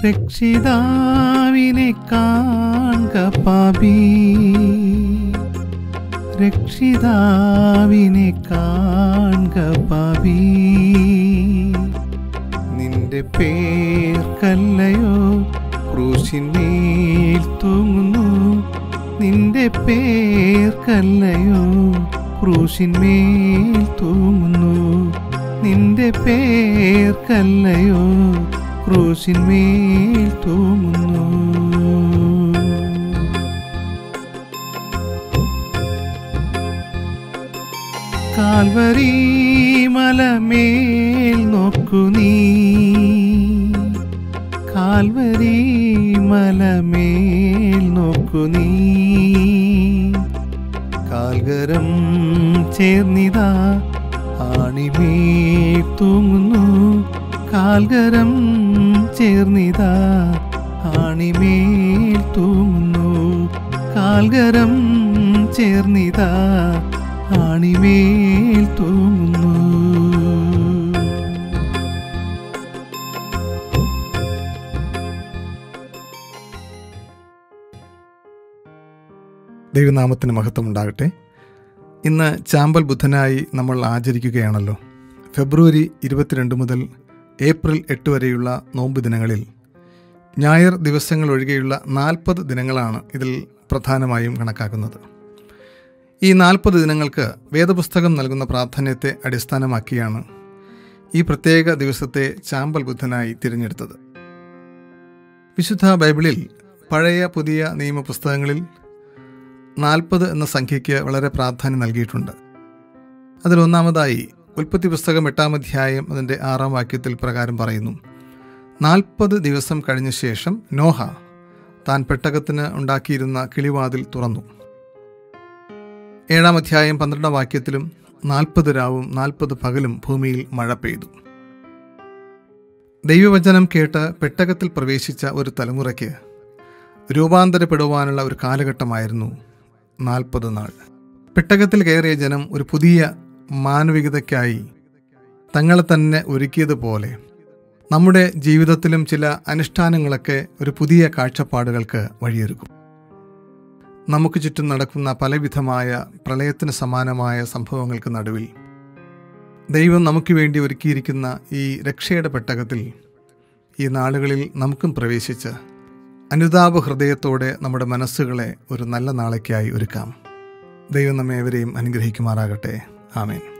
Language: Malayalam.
രക്ഷിതാവിനെ കാൺക പാപി രക്ഷിതാവിനെ കാൺക പാപി നിന്റെ പേർക്കല്ലയോ ക്രൂശിന്മേൽ തൂങ്ങുന്നു നിന്റെ പേർക്കല്ലയോ ക്രൂശിന്മേൽ തൂങ്ങുന്നു നിന്റെ പേർക്കല്ലയോ ക്രൂശിന്മേൽ തൂങ്ങുന്നു കാൽവരി മലമേൽ നോക്കു നീ കാൽവരി മലമേൽ നോക്കു നീ കാൽകരം ചേർന്നിതാ ആണിമേൽ തൂങ്ങുന്നു കാൽകരം ചേർന്നിതാ ആണിമേൽ തൂങ്ങുന്നു കാൽകരം ചേർന്നിതാ ആണിമേൽ തൂങ്ങുന്നു ദൈവനാമത്തിന് മഹത്വം ഉണ്ടാകട്ടെ ഇന്ന് ചാമ്പൽ ബുധനായി നമ്മൾ ആചരിക്കുകയാണല്ലോ ഫെബ്രുവരി ഇരുപത്തിരണ്ട് മുതൽ ഏപ്രിൽ എട്ട് വരെയുള്ള നോമ്പ് ദിനങ്ങളിൽ ഞായർ ദിവസങ്ങൾ ഒഴികെയുള്ള നാൽപ്പത് ദിനങ്ങളാണ് ഇതിൽ പ്രധാനമായും കണക്കാക്കുന്നത് ഈ നാൽപ്പത് ദിനങ്ങൾക്ക് വേദപുസ്തകം നൽകുന്ന പ്രാധാന്യത്തെ അടിസ്ഥാനമാക്കിയാണ് ഈ പ്രത്യേക ദിവസത്തെ ചാമ്പൽ ബുദ്ധനായി തിരഞ്ഞെടുത്തത് വിശുദ്ധ ബൈബിളിൽ പഴയ പുതിയ നിയമപുസ്തകങ്ങളിൽ നാൽപ്പത് എന്ന സംഖ്യയ്ക്ക് വളരെ പ്രാധാന്യം നൽകിയിട്ടുണ്ട് അതിലൊന്നാമതായി ഉൽപ്പത്തി പുസ്തകം എട്ടാം അധ്യായം അതിൻ്റെ ആറാം വാക്യത്തിൽ പ്രകാരം പറയുന്നു നാൽപ്പത് ദിവസം കഴിഞ്ഞ ശേഷം നോഹ താൻ പെട്ടകത്തിന് ഉണ്ടാക്കിയിരുന്ന കിളിവാതിൽ തുറന്നു ഏഴാം അധ്യായം പന്ത്രണ്ടാം വാക്യത്തിലും നാൽപ്പത് രാവും നാൽപ്പത് പകലും ഭൂമിയിൽ മഴ പെയ്തു ദൈവവചനം കേട്ട് പെട്ടകത്തിൽ പ്രവേശിച്ച ഒരു തലമുറയ്ക്ക് രൂപാന്തരപ്പെടുവാനുള്ള ഒരു കാലഘട്ടമായിരുന്നു നാൽപ്പത് നാൾ പെട്ടകത്തിൽ കയറിയ ജനം ഒരു പുതിയ മാനവികതയ്ക്കായി തങ്ങളെ തന്നെ ഒരുക്കിയതുപോലെ നമ്മുടെ ജീവിതത്തിലും ചില അനുഷ്ഠാനങ്ങളൊക്കെ ഒരു പുതിയ കാഴ്ചപ്പാടുകൾക്ക് വഴിയൊരുക്കും നമുക്ക് ചുറ്റും നടക്കുന്ന പലവിധമായ പ്രളയത്തിന് സമാനമായ സംഭവങ്ങൾക്ക് നടുവിൽ ദൈവം നമുക്ക് വേണ്ടി ഒരുക്കിയിരിക്കുന്ന ഈ രക്ഷയുടെ പെട്ടകത്തിൽ ഈ നാളുകളിൽ നമുക്കും പ്രവേശിച്ച് അനുതാപ ഹൃദയത്തോടെ നമ്മുടെ മനസ്സുകളെ ഒരു നല്ല നാളേക്കായി ഒരുക്കാം ദൈവം നമ്മെ ഏവരെയും അനുഗ്രഹിക്കുമാറാകട്ടെ ആമേൻ